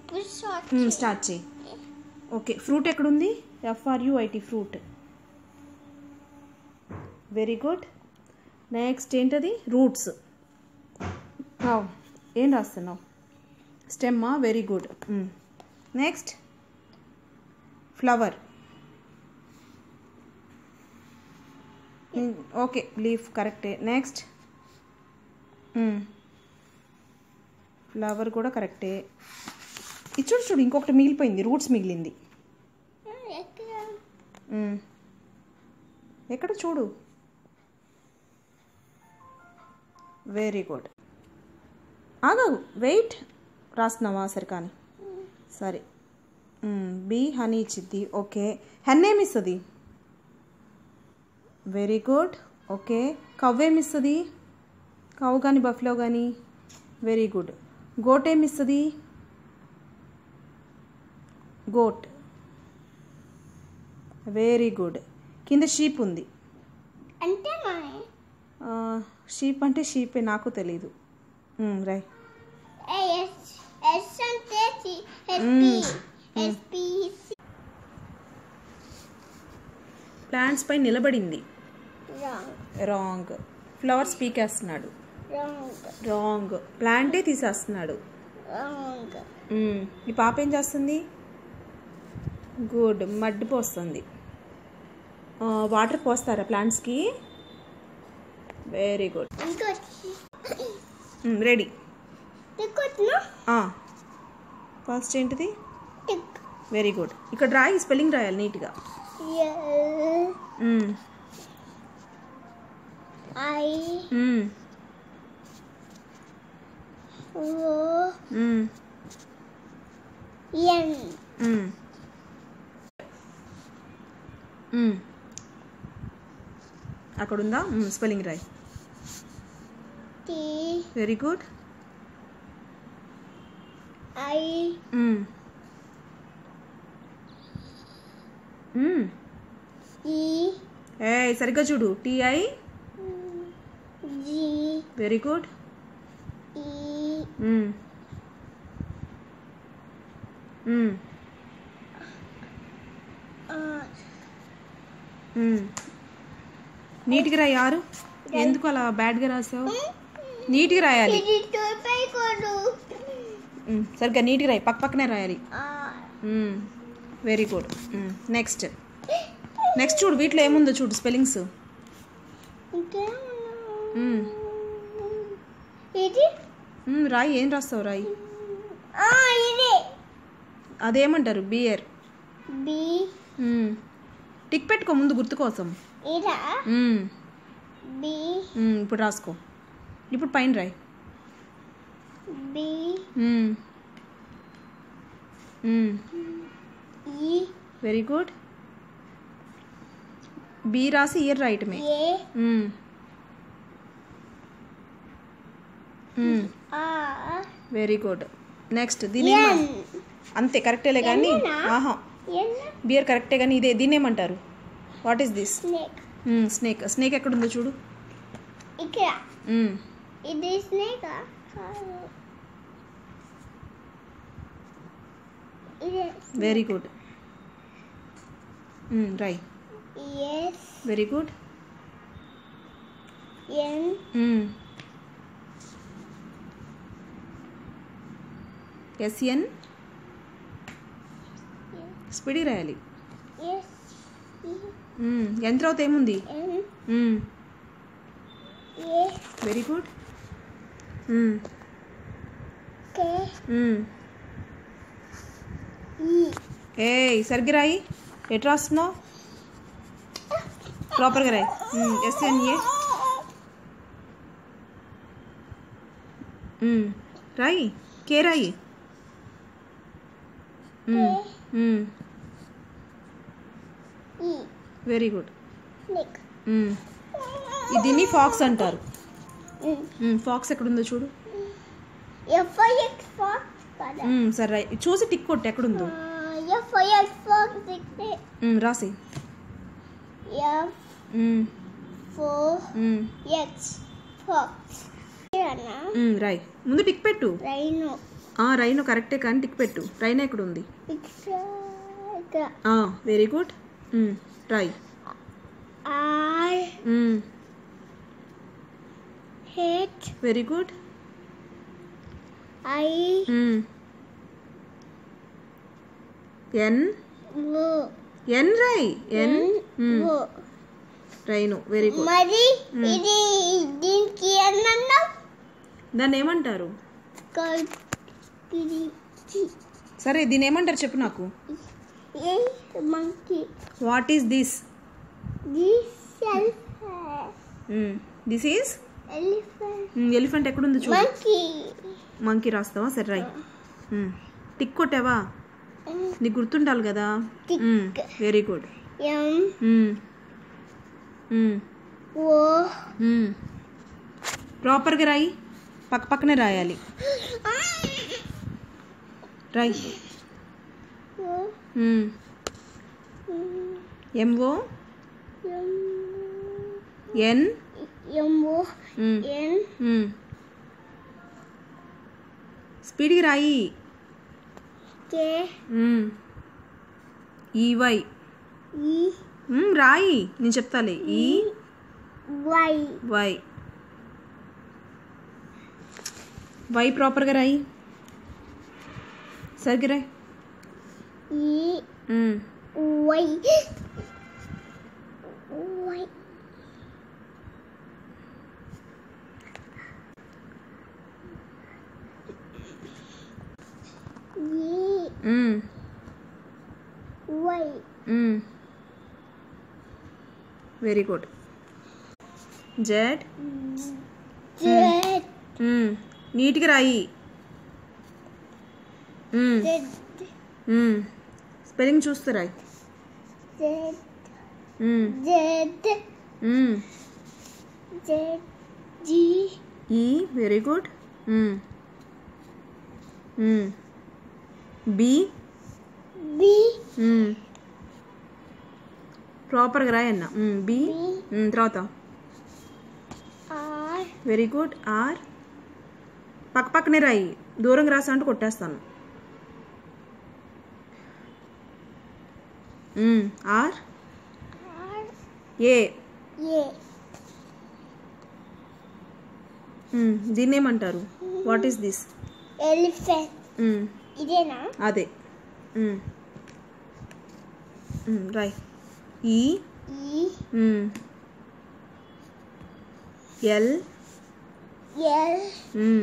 ఇప్పుడు short start చేయి okay fruit ఎక్కడుంది F R U I T fruit very good next ఏంటది రూట్స్ ఏం రాస్తున్నావు స్టెమ్మా very good next flower okay leaf కరెక్టే నెక్స్ట్ ఫ్లవర్ కూడా కరెక్టే ఇది చూడు చూడు ఇంకొకటి మిగిలిపోయింది రూట్స్ మిగిలింది ఎక్కడ మ్మ్. ఎక్కడ చూడు వెరీ గుడ్ ఆగా వెయిట్ రాస్తున్నావా సరే కానీ సరే బి హనీ ఇచ్చిద్ది ఓకే హెన్ ఏమి ఇస్తుంది వెరీ గుడ్ ఓకే కవ్ ఏమి ఇస్తుంది కవ్ కానీ బఫ్లో కానీ వెరీ గుడ్ గోట్ ఏమి ఇస్తుంది గోట్ వెరీ గుడ్ కింద షీప్ ఉంది అంటే మా షీప్ అంటే షీపే నాకు తెలీదు రై ఎస్ ఎస్ అంటే ఎస్పి ఎస్పి ప్లాంట్స్ పై నిలబడింది రాంగ్ రాంగ్ ఫ్లవర్స్ పీకేస్తున్నాడు రాంగ్ రాంగ్ ప్లాంటే తీసేస్తున్నాడు రాంగ్ మ్మ్. ఈ పాప ఏం చేస్తుంది గుడ్ మడ్డి పోస్తుంది వాటర్ పోస్తారా ప్లాంట్స్కి వెరీ గుడ్ ఇంకొచ్చి రెడీ ఇంకొచ్చిన ఫస్ట్ ఏంటిది టిక్ వెరీ గుడ్ ఇక్కడ రాయి స్పెల్లింగ్ రాయాలి నీట్గా ఐ ఓ ఎన్ అక్కడ ఉందా స్పెల్లింగ్ రాయి టి వెరీ గుడ్ ఐ ఈ ఏ సరిగ్గా చూడు T I G very good E R నీట్గా రాయి ఆరు ఎందుకు అలా బ్యాడ్గా రాసావు నీట్గా రాయాలి ఇది తోపై కొడు మ్మ్. సరిగ్గా నీట్గా రాయి పక్క పక్కనే రాయాలి R very good next next చూడు వీటిలో ఏముందో చూడు స్పెల్లింగ్స్ ఇంకా ఇది రాయి ఏం రాస్తావు రాయి ఆ ఇది అదేమంటారు బియర్ బి టిక్ పెట్టుకో ముందు గుర్తు కోసం ఇదా మ్మ్. బి మ్మ్, ఇప్పుడు రాసుకో ఇప్పుడు పైన రాయి బి మ్మ్. మ్మ్. ఈ వెరీ గుడ్ బి రాసి ఇయర్ రాయటమే ఏ మ్మ్. మ్మ్. ఆర్ వెరీ గుడ్ నెక్స్ట్ దీని ఎన్ అంతే కరెక్టేలే కానీ ఎన్నేనా? ఆహా ఎన్ బియర్ కరెక్టే కానీ ఇదే దీన్ని ఏమంటారు what is this snake snake snake ఎక్కడుందో చూడు ఇక్కడ మ్మ్. ఇది స్నేక్ కాదు ఇది వెరీ గుడ్ మ్మ్, రై ఎస్ వెరీ గుడ్ ఎన్ మ్మ్. ఎస్ఎన్ స్పీడీ రాయాలి ఎస్ మ్మ్. ఎంత తర్వాత ఏముంది ఎన్ మ్మ్. ఏ వెరీ గుడ్ మ్మ్. కే మ్మ్. ఈ ఏయ్ సరిగ్గా రాయి ఎటు రాస్తున్నావు ప్రాపర్గా రాయి ఎస్ఎన్ఏ రాయి కే రాయి ఈ వెరీ గుడ్ స్నేక్ దీన్ని ఫాక్స్ అంటారు ఫాక్స్ ఎక్కడుందో చూడు ఎఫ్ ఎక్స్ ఫాక్స్ కదా మ్మ్, సరే రాయి చూసి టిక్ కొట్టు ఎక్కడుందో ఎఫ్ ఎక్స్ ఫాక్స్ ఇస్తే మ్మ్, రాసి ఎఫ్ మ్మ్, ఫోర్ మ్మ్, ఎక్స్ ఫాక్స్ అన్నా మ్మ్, రాయి ముందు టిక్ పెట్టు రైను ఆ, రైను కరెక్టే కానీ టిక్ పెట్టు రైన్ ఎక్కడ ఉంది ఇక్కడ వెరీ గుడ్ రై R H very good I N O N రై N O rain very good మరి ఇది దీనికి ఏమన్నా దాన్ని ఏమంటారు ఇది సరే దీన్ని ఏమంటారు చెప్పు నాకు a monkey what is this this elephant this is elephant elephant ఎక్కడుంది చూడు మంకీ మంకీ రాస్తావా సరే రై టిక్ కొట్టావా నీకు గుర్తుండాలి కదా Tick. Very good M O ప్రాపర్గా రాయి పక్క పక్కనే రాయాలి రాయి ఓ ఎంఓ ఎన్ ఎం ఓ ఎన్ స్పీడ్గా రాయి కే ఈవై ఈ రాయి నేను చెప్తాలే ఈ వై వై వై ప్రాపర్గా రాయి సరిగ్గా రాయి ఈ మ్మ్. వై వై ఈ మ్మ్. వై మ్మ్. వెరీ గుడ్ జెడ్ జెడ్ మ్మ్. నీట్గా రాయి మ్మ్. జెడ్ మ్మ్. స్పెల్లింగ్ చూస్తే రాయి జెడ్ మ్మ్. జెడ్ మ్మ్. జెడ్ జీ ఈ వెరీ గుడ్ మ్మ్. మ్మ్. బి బి మ్మ్. ప్రాపర్గా రాయన్న మ్మ్. బి బి మ్మ్. తర్వాత ఆర్ వెరీ గుడ్ ఆర్ పక్క పక్కనే రాయి దూరంగా రాసా అంటే కొట్టేస్తాను మ్మ్. ఆర్ ఆర్ ఏ ఏ మ్మ్. దీన్ని ఏమంటారు వాట్ ఈస్ దిస్ ఎలిఫెంట్ మ్మ్. ఇదేనా అదే మ్మ్. మ్మ్. రాయ్ ఈ ఈ మ్మ్. ఎల్ ఎల్ మ్మ్.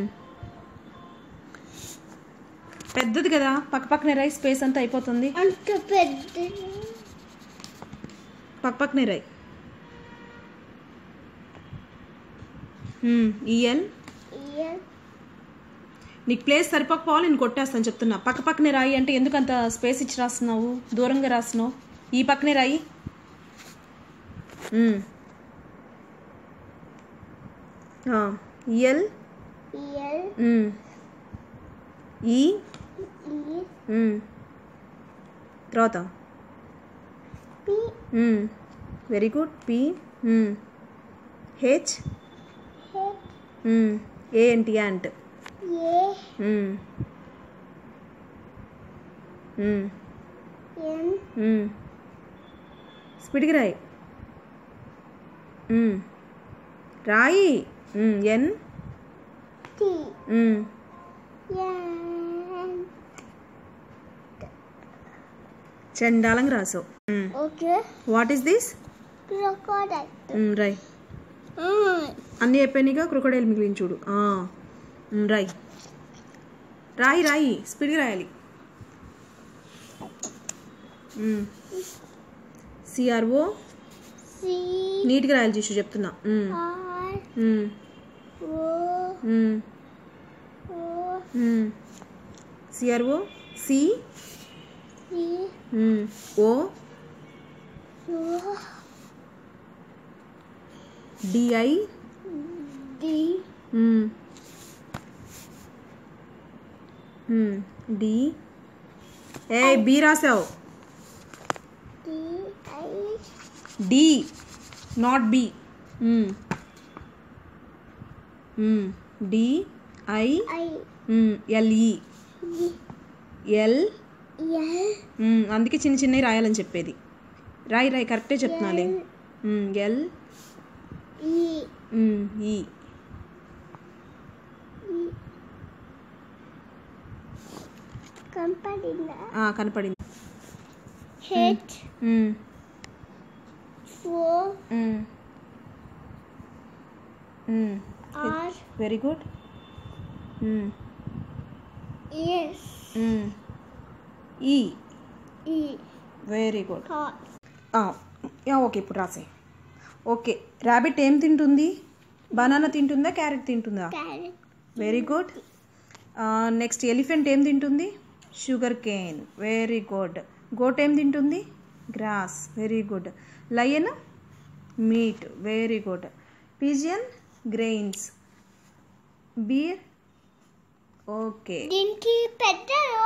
పెద్దది కదా పక్క పక్కనే రాయి స్పేస్ అంతా అయిపోతుంది అంత పెద్ద పక్క పక్కనే రాయి ఈఎల్ ఎల్ నీకు ప్లేస్ సరిపోకపోవాలి నేను కొట్టేస్తాను చెప్తున్నా పక్క పక్కనే రాయి అంటే ఎందుకు అంత స్పేస్ ఇచ్చి రాస్తున్నావు దూరంగా రాస్తున్నావు ఈ పక్కనే రాయి ఈఎల్ ఎల్ ఈ ఈ తర్వాత P very good P H H A ఏంటి యాంట్ ఏ ఎన్ స్పీడ్గా రాయి మ్మ్. రాయి మ్మ్. ఎన్ టి మ్మ్. ఎన్ చండాలంగా రాసావు మ్మ్. Okay what is this crocodile మ్మ్, రాయ్ అన్నీ అయిపోయినాయిగా క్రొకడైల్ మిగిలిన చూడు ఆ. మ్మ్, రాయ్ రాయి రాయి స్పీడ్గా రాయాలి సిఆర్ఓ సి నీట్గా రాయాలి చూసి చెప్తున్నా మ్మ్. ఆర్ మ్మ్. ఓ మ్మ్. ఓ మ్మ్. సిఆర్ఓ సి సి మ్మ్. ఓ ఓ డిఐ డి మ్మ్. మ్మ్. డి ఏ బి రాసావు D I D not B D I I L E L L మ్మ్, అందుకే చిన్న చిన్నవి రాయాలని చెప్పేది రాయి రాయి కరెక్టే చెప్తున్నాలే మ్మ్, ఎల్ ఈ మ్మ్, ఈ కంపడిందా ఆ, కనపడింది హెచ్ మ్మ్, ఫోర్ మ్మ్. మ్మ్. ఆర్ వెరీ గుడ్ మ్మ్, ఎస్ మ్మ్. ఈ ఈ వెరీ గుడ్ హాట్ ఆ, యా, ఓకే ఇప్పుడు రాసే ఓకే ర్యాబిట్ ఏం తింటుంది బనానా తింటుందా క్యారెట్ తింటుందా carrot very good next elephant ఏం తింటుంది sugar cane very good goat ఏం తింటుంది grass very good lion meat very good pigeon grains bear okay దీనికి పెద్ద